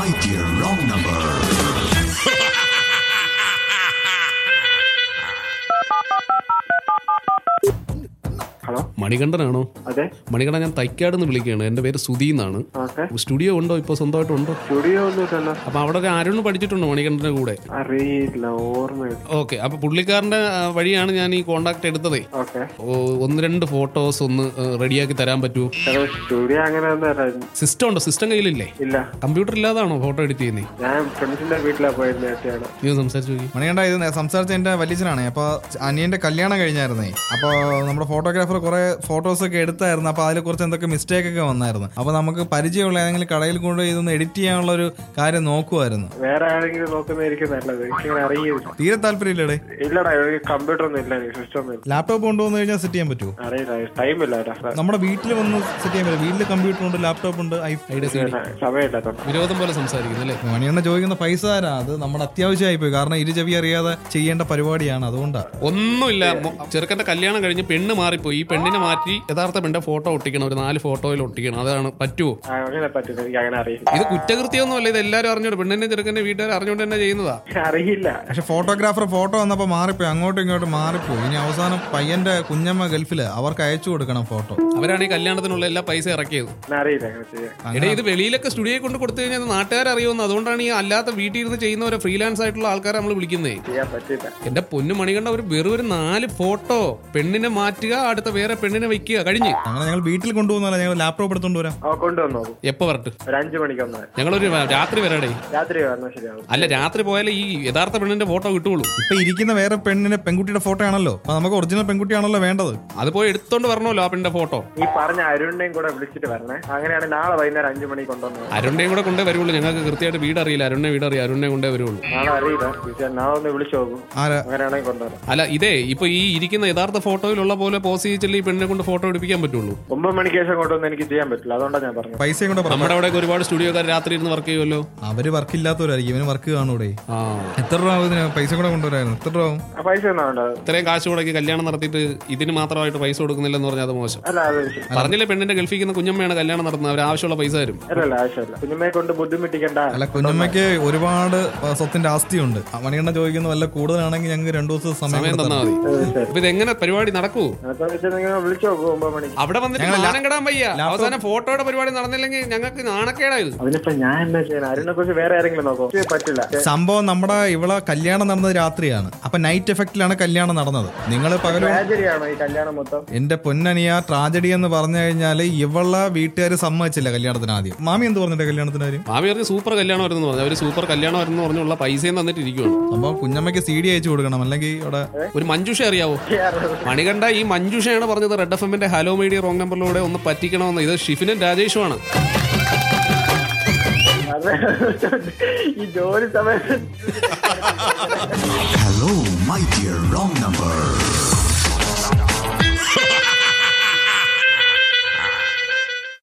my dear wrong number. Hello മണികണ്ഠനാണോ അതെ മണികണ്ഠൻ ഞാൻ തൈക്കാട് നിന്ന് വിളിക്കുകയാണ് എൻ്റെ പേര് സുധി എന്നാണ് ഓക്കെ സ്റ്റുഡിയോ ഉണ്ടോ ഇപ്പോൾ സ്വന്തമായിട്ട് ഉണ്ടോ സ്റ്റുഡിയോ ഒന്നുമില്ലല്ലോ അപ്പൊ അവിടെ ഒരു അരുൺ പഠിച്ചിട്ടുണ്ടോ മണികണ്ഠന്റെ കൂടെ അറിയില്ല ഓർമ്മയില്ല ഓക്കെ അപ്പൊ പുള്ളിക്കാരന്റെ ആ, വഴിയാണ് ഞാൻ ഈ കോണ്ടാക്ട് എടുത്തതേ ഓക്കെ ഓ, ഒന്ന് രണ്ട് ഫോട്ടോസ് ഒന്ന് റെഡിയാക്കി തരാൻ പറ്റുമോ ചേട്ടാ സ്റ്റുഡിയോ അങ്ങനെ ഒന്നും അല്ല സിസ്റ്റം ഉണ്ടോ സിസ്റ്റം കയ്യിലില്ലേ ഇല്ല കമ്പ്യൂട്ടർ ഇല്ലാതാണോ ഫോട്ടോ എഡിറ്റ് ചെയ്യുന്നത് ഞാൻ ഫ്രണ്ട്സിന്റെ വീട്ടിലാ പോയത് നേരത്തെയാണ് നീ സംസാരിച്ചു നോക്കി മണികണ്ഠ ഇത് സംസാരിച്ച എന്റെ വലിയച്ഛനാണ് അപ്പൊ അനിയന്റെ കല്യാണം കഴിഞ്ഞായിരുന്നേ അപ്പൊ നമ്മുടെ ഫോട്ടോഗ്രാഫർ കുറെ ഫോട്ടോസ് ഒക്കെ എടുത്തായിരുന്നു അപ്പൊ അതിൽ കുറച്ച് എന്തൊക്കെ മിസ്റ്റേക്ക് ഒക്കെ വന്നായിരുന്നു അപ്പൊ നമുക്ക് പരിചയമുള്ള ഏതെങ്കിലും കടയിൽ കൊണ്ട് ഇതൊന്ന് എഡിറ്റ് ചെയ്യാനുള്ള ഒരു കാര്യം നോക്കുമായിരുന്നു വേറെ ആരെങ്കിലും നോക്കുന്നതായിരിക്കും നല്ലത് എനിക്കിങ്ങനെ അറിയില്ല തീരെ താല്പര്യമില്ലടേ ഇല്ലടാ എനിക്ക് കമ്പ്യൂട്ടർ ഒന്നും ഇല്ല എനിക്ക് സിസ്റ്റം ഒന്നും ഇല്ല ലാപ്ടോപ്പ് കൊണ്ടുവന്നു കഴിഞ്ഞാൽ സെറ്റ് ചെയ്യാൻ പറ്റുമോ അറിയില്ല ടൈം ഇല്ല ചേട്ടാ നമ്മുടെ വീട്ടിൽ വന്ന് സെറ്റ് ചെയ്യാൻ പറ്റും വീട്ടിൽ കമ്പ്യൂട്ടർ ഉണ്ട് ലാപ്ടോപ്പ് ഉണ്ട് ഐ- സമയമില്ലാത്തോണ്ട് വിരോധം പോലെ സംസാരിക്കുന്നു അല്ലേ മണിയണ്ണ ചോദിക്കുന്ന പൈസ തരാ അത് നമ്മുടെ അത്യാവശ്യമായി പോയി കാരണം ഇരു ചെവി അറിയാതെ ചെയ്യേണ്ട പരിപാടിയാണ് അതുകൊണ്ടാ ഒന്നുമില്ല മൊ- ചെറുക്കന്റെ കല്യാണം കഴിഞ്ഞ് പെണ്ണ് മാറിപ്പോയി ഈ പെണ്ണിനെ മാറ്റി യഥാർത്ഥ പെണ്ണിന്റെ ഫോട്ടോ ഒട്ടിക്കണം ഒരു നാല് ഫോട്ടോയിൽ ഒട്ടിക്കണം അതാണ് പറ്റുമോ ആ, അങ്ങനെ പറ്റില്ല എനിക്ക് അങ്ങനെ അറിയില്ല ഇത് കുറ്റകൃത്യമൊന്നുമല്ല ഇത് എല്ലാവരും അറിഞ്ഞോട് പെണ്ണിന്റെ ചെറുക്കന്റെ വീട്ടുകാർ അറിഞ്ഞുകൊണ്ട് തന്നെ ചെയ്യുന്നതാ അറിയില്ല പക്ഷെ ഫോട്ടോഗ്രാഫർ ഫോട്ടോ വന്നപ്പോ മാറിപ്പോയി അങ്ങോട്ടും ഇങ്ങോട്ടും മാറിപ്പോയി ഇനി അവസാനം പയ്യന്റെ കുഞ്ഞമ്മ ഗൾഫില് അവർക്ക് അയച്ചു കൊടുക്കണം ഫോട്ടോ അവരാണ് ഈ കല്യാണത്തിനുള്ള എല്ലാ പൈസ ഇറക്കിയത് ഞാൻ അറിയില്ല അങ്ങനെ ചെയ്യാൻ എടേ ഇത് വെളിയിലൊക്കെ സ്റ്റുഡിയോയിൽ കൊണ്ട് കൊടുത്തു കഴിഞ്ഞാൽ നാട്ടുകാർ അറിയുമെന്ന് അതുകൊണ്ടാണ് ഈ അല്ലാത്ത വീട്ടിൽ ഇരുന്ന് ചെയ്യുന്നവരെ ഫ്രീലാൻസ് ആയിട്ടുള്ള ആൾക്കാരെ നമ്മൾ വിളിക്കുന്നേ ചെയ്യാൻ പറ്റില്ല എന്റെ പൊന്നു മണികണ്ഠ ഒരു വെറും ഒരു നാല് ഫോട്ടോ പെണ്ണിനെ മാറ്റുക അടുത്ത വേറെ പെണ്ണിനെ വെക്കുക കഴിഞ്ഞ് അങ്ങനെ ഞങ്ങൾ വീട്ടിൽ കൊണ്ടുപോകുന്നല്ല ഞങ്ങൾ ലാപ്ടോപ്പ് എടുത്തോണ്ട് വരാം ആ കൊണ്ടുവന്നു നോക്കും എപ്പോ വരട്ട് ഒരു അഞ്ചു മണിക്ക് വന്നാൽ ഞങ്ങളൊരു രാത്രി വരാടേ രാത്രി വന്നാൽ ശരിയാവും അല്ല രാത്രി പോയാലേ ഈ യഥാർത്ഥ പെണ്ണിന്റെ ഫോട്ടോ കിട്ടുള്ളൂ ഇപ്പൊ ഇരിക്കുന്ന വേറെ പെണ്ണിന്റെ പെൺകുട്ടിയുടെ ഫോട്ടോ ആണല്ലോ അപ്പൊ നമുക്ക് ഒറിജിനൽ പെൺകുട്ടിയാണല്ലോ വേണ്ടത് അത് പോയി എടുത്തോണ്ട് വരണമല്ലോ ആ പെണ്ണിന്റെ ഫോട്ടോ ഈ പറഞ്ഞ അരുണിനെയും കൂടെ വിളിച്ചിട്ട് വരണേ അങ്ങനെയാണ് നാളെ വൈകുന്നേരം അഞ്ചു മണിക്ക് കൊണ്ടുവന്നത് അരുണിനെയും കൂടെ കൊണ്ടേ വരുള്ളൂ ഞങ്ങൾക്ക് കൃത്യമായിട്ട് വീട് അറിയില്ല അരുണിനെ വീട് അറിയാം അരുണിനെ കൊണ്ടേ വരുള്ളൂ നാളെ അറിയില്ല ടീച്ചർ നാളെ ഒന്ന് വിളിച്ചു നോക്കും ആരാ അങ്ങനെയാണെങ്കിൽ കൊണ്ടുവരാം അല്ല ഇതേ ഇപ്പൊ ഈ ഇരിക്കുന്ന യഥാർത്ഥ ഫോട്ടോയിലുള്ള പോലെ പോസ് ചെയ്യിച്ചല്ലേ ഈ പെണ്ണിനെ കൊണ്ട് ഫോട്ടോ എടുപ്പിക്കാൻ പറ്റുള്ളൂ ഒമ്പത് മണിക്ക് ശേഷം കൊണ്ടുവന്ന് എനിക്ക് ചെയ്യാൻ പറ്റില്ല അതുകൊണ്ടാണ് ഞാൻ പറഞ്ഞത് പൈസയും കൂടെ പറ. നമ്മുടെ അവിടെ ഒരുപാട് സ്റ്റുഡിയോക്കാർ രാത്രി ഇരുന്ന് വർക്ക് ചെയ്യുമല്ലോ അവര് വർക്ക് ഇല്ലാത്തവരായിരിക്കും ഇവന് വർക്ക് കാണൂടെ ആ എത്ര രൂപ ആവും ഇതിന് പൈസ കൂടെ കൊണ്ടുവരായിരുന്നു എത്ര രൂപ ആവും ആ പൈസ ഒന്നും വേണ്ട ഇത്രയും കാശ് മുടക്കി കല്യാണം നടത്തിയിട്ട് ഇതിന് മാത്രമായിട്ട് പൈസ കൊടുക്കുന്നില്ലെന്ന് പറഞ്ഞാൽ അത് മോശം അല്ല അത് ശരി. പറഞ്ഞില്ലേ പെണ്ണിന്റെ ഗൾഫിക്കുന്ന കുഞ്ഞമ്മയാണ് കല്യാണം നടത്തുന്നത് അവർ ആവശ്യമുള്ള പൈസ തരും അല്ല അല്ല ആവശ്യമില്ല കുഞ്ഞുമ്മയെ കൊണ്ട് ബുദ്ധിമുട്ടിക്കണ്ട അല്ല കുഞ്ഞമ്മയ്ക്ക് ഒരുപാട് ആ, സ്വത്തിന്റെ ആസ്തിയുണ്ട് മണികണ്ഠ ചോദിക്കുന്ന വല്ല കൂടുതലാണെങ്കിൽ ഞങ്ങൾക്ക് രണ്ടു ദിവസം സമയം സമയം കൂടെ തന്നാൽ തരണം. മതി അത് ശരി അപ്പൊ ഇതെങ്ങനെ പരിപാടി നടക്കൂ അപ്പൊ വെച്ചാൽ നിങ്ങൾ വിളിച്ചു നോക്കൂ ഒമ്പത് മണിക്ക് അവിടെ വന്നിട്ട് മാനം കെടാൻ വയ്യ അവസാനം ഫോട്ടോയുടെ പരിപാടി നടന്നില്ലെങ്കിൽ ഞങ്ങൾക്ക് നാണക്കേടായത് അതിനിപ്പോ ഞാൻ എന്നാ ചെയ്യാൻ അരുണിനെ കുറിച്ച് വേറെ ആരെങ്കിലും നോക്കോ ഇത് പറ്റില്ല സംഭവം നമ്മുടെ ഇവളെ കല്യാണം നടന്നത് രാത്രിയാണ് അപ്പൊ നൈറ്റ് എഫക്റ്റിലാണ് കല്യാണം നടന്നത് നിങ്ങൾ പകരം ട്രാജഡിയാണോ ഈ കല്യാണം മൊത്തം എന്റെ പൊന്നനിയ ട്രാജഡി എന്ന് പറഞ്ഞു കഴിഞ്ഞാല് ഇവളെ വീട്ടുകാർ സമ്മതിച്ചില്ല കല്യാണത്തിന് ആദ്യം മാമി എന്ത് പറഞ്ഞിട്ട് കല്യാണത്തിന് കാര്യം മാമി പറഞ്ഞ് സൂപ്പർ കല്യാണം വരുന്നു പറഞ്ഞു അവര് സൂപ്പർ കല്യാണം വരുന്നു പറഞ്ഞുള്ള പൈസയും തന്നിട്ട് ഇരിക്കുവാണ് അപ്പൊ കുഞ്ഞമ്മയ്ക്ക് സി ഡി അയച്ചു കൊടുക്കണം അല്ലെങ്കിൽ ഇവിടെ ഒരു മഞ്ജുഷ അറിയാവോ മണികണ്ഠ ഈ മഞ്ജുഷയാണ് പറഞ്ഞത് റെഡ് എഫ് എമ്മിന്റെ ഹലോ മീഡിയ റോങ് നമ്പറിലൂടെ ഒന്ന് പറ്റിക്കണമെന്ന് ഇത് ഷിഫിനും രാജേഷുമാണ് അത് ഈ ജോലി സമയത്ത് Hello, my dear wrong number.